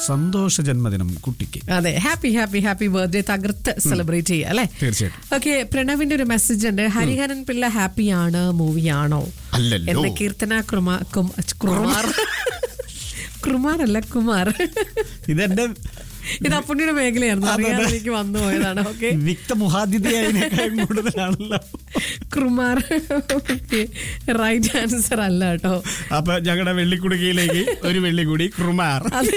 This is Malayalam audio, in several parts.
സന്തോഷ ജന്മദിനം കുട്ടിക്ക് അതെ ഹാപ്പി ഹാപ്പി ഹാപ്പി ബർത്ത്ഡേ തകർത്ത് സെലിബ്രേറ്റ് ചെയ്യുക അല്ലെ തീർച്ചയായിട്ടും. ഓക്കെ പ്രണവിന്റെ ഒരു മെസ്സേജ് ഉണ്ട് ഹരിഹരൻ പിള്ള ഹാപ്പിയാണ് മൂവിയാണോ അല്ലല്ലോ. എന്ന് കീർത്തന കുമാർ കുമാർ കുമാർ അല്ല കുമാർ ഇതെന്റെ ഇത് അപ്പുണ്ണിയുടെ മേഖലയായിരുന്നു അതെ, അതെ. അറിയാതെ എനിക്ക് വന്നു പോയതാണ് ഓക്കെ വിക്ത മുഹാദിതയായതിനേക്കാൾ കൂടുതലാണല്ലോ കുമാർ റൈറ്റ് ആൻസർ അല്ല കേട്ടോ അപ്പൊ ഞങ്ങളുടെ വെള്ളിക്കുടുക്കയിലേക്ക് ഒരു വെള്ളി കൂടി കുറുമാർ അത്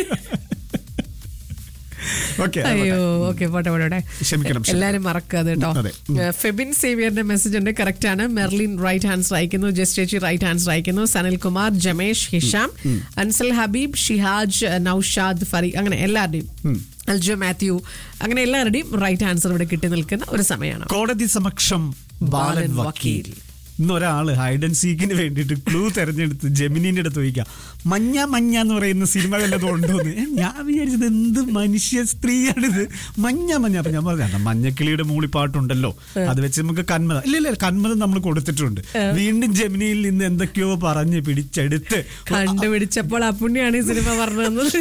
ഓക്കെ അയ്യോ ഓക്കെ പോട്ടെ പോട്ടെ പോട്ടെ ക്ഷമിക്കണം, ക്ഷമിക്കണം. എല്ലാരും മറക്കാതെ കേട്ടോ അതെ. ഏഹ്, ഫെബിൻ സേവിയറിന്റെ മെസ്സേജ് ഉണ്ട് കറക്റ്റ് ആണ് മെർലിൻ റൈറ്റ് ആൻസർ അയക്കുന്നു ജസ്റ്റ് ചേച്ചി റൈറ്റ് ആൻസർ അയക്കുന്നു സനൽ കുമാർ ജമേഷ് ഹിഷാം അൻസൽ ഹബീബ് ഷിഹാജ് നൌഷാദ് ഫറി അങ്ങനെ എല്ലാവരുടെയും അൽജോ മാത്യു അങ്ങനെ എല്ലാവരുടെയും റൈറ്റ് ആൻസർ ഇവിടെ കിട്ടി നിൽക്കുന്ന ഒരു സമയമാണ് കോടതി സമക്ഷം ബാലൻ വക്കീൽ ഇന്ന് ഒരാള് ഹൈഡ് ആൻഡ് സീക്കിന് വേണ്ടിയിട്ട് ക്ലൂ തെരഞ്ഞെടുത്ത് ജെമിനിന്റെ അടുത്ത് ചോദിക്കാം മഞ്ഞ മഞ്ഞ എന്ന് പറയുന്ന സിനിമ വല്ലതും ഉണ്ടോന്ന് ഏ, ഞാൻ വിചാരിച്ചത് എന്ത് മനുഷ്യ സ്ത്രീയാണിത് മഞ്ഞ മഞ്ഞ അപ്പൊ ഞാൻ പറഞ്ഞു മഞ്ഞക്കിളിയുടെ മൂളിപ്പാട്ടുണ്ടല്ലോ അത് വെച്ച് നമുക്ക് കന്മത ഇല്ല ഇല്ല കന്മത നമ്മൾ കൊടുത്തിട്ടുണ്ട് വീണ്ടും ജെമിനിയിൽ നിന്ന് എന്തൊക്കെയോ പറഞ്ഞ് പിടിച്ചെടുത്ത് കണ്ടുപിടിച്ചപ്പോൾ അപ്പുണ്ണിയാണ് ഈ സിനിമ പറഞ്ഞു തന്നത്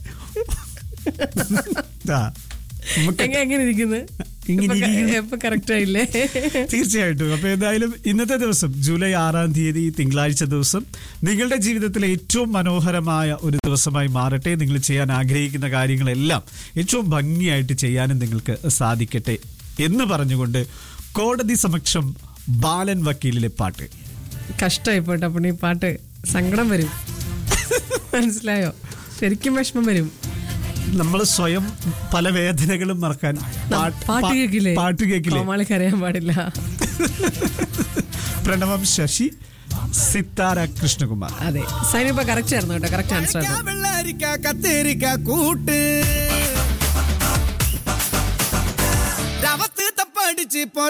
ആ, നമുക്ക് എങ്ങനെ എങ്ങനെ ഇരിക്കുന്നത് ഇങ്ങനെ ഇരിക്കുന്നു. എപ്പൊ കറക്റ്റ് ആയില്ലേ തീർച്ചയായിട്ടും അപ്പൊ എന്തായാലും ഇന്നത്തെ ദിവസം ജൂലൈ ആറാം തീയതി തിങ്കളാഴ്ച ദിവസം നിങ്ങളുടെ ജീവിതത്തിലെ ഏറ്റവും മനോഹരമായ ഒരു ദിവസമായി മാറട്ടെ നിങ്ങൾ ചെയ്യാൻ ആഗ്രഹിക്കുന്ന കാര്യങ്ങളെല്ലാം ഏറ്റവും ഭംഗിയായിട്ട് ചെയ്യാനും നിങ്ങൾക്ക് സാധിക്കട്ടെ എന്ന് പറഞ്ഞുകൊണ്ട് കോടതി സമക്ഷം ബാലൻ വക്കീലിലെ പാട്ട് കഷ്ടമായി പോട്ടെ അപ്പുണ്ണി പാട്ട് സങ്കടം വരും മനസ്സിലായോ ശരിക്കും വിഷമം വരും നമ്മൾ സ്വയം പല വേദനകളും മറക്കാൻ പാ- പാട്ട് പാ- കേക്കില്ലേ പാട്ട് കേക്കില്ലേ കോമാളി കരയാൻ പാടില്ല പ്രണവം ശശി സിത്താര കൃഷ്ണകുമാർ അതെ സൈനിപ്പ കറക്റ്റ് ആയിരുന്നു കേട്ടോ കറക്റ്റ് ആൻസർ ആയിരുന്നു വെള്ളരിക്ക കത്തേരിക്ക കൂട്ട് രവത്ത് തപ്പടിച്ച് പൊറ